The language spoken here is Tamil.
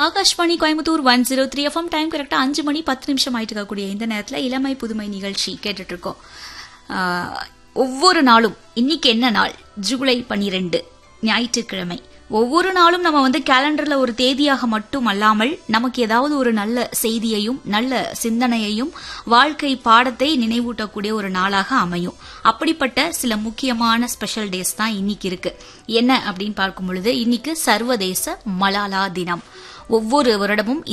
Akashvani Coimbatore one zero three FM time கரெக்டா அஞ்சு மணி பத்து நிமிஷம் ஆயிட்டு இருக்கக்கூடிய இந்த நேரத்துல இளமை புதுமை நிகழ்ச்சி கேட்டுட்டு இருக்கோம் ஆஹ், ஒவ்வொரு நாளும் இன்னைக்கு என்ன நாள் ஜூலை பனிரெண்டு ஞாயிற்றுக்கிழமை ஒவ்வொரு நாளும் நம்ம வந்து கேலண்டர்ல ஒரு தேதியாக மட்டும் அல்லாமல் நமக்கு ஏதாவது ஒரு நல்ல செய்தியையும் நல்ல சிந்தனையையும் வாழ்க்கை பாடத்தை நினைவூட்டக்கூடிய ஒரு நாளாக அமையும் அப்படிப்பட்ட சில முக்கியமான ஸ்பெஷல் டேஸ் தான் இன்னைக்கு இருக்கு என்ன அப்படின்னு பார்க்கும் பொழுது இன்னைக்கு சர்வதேச மலாலா தினம் ஒவ்வொரு வருடமும்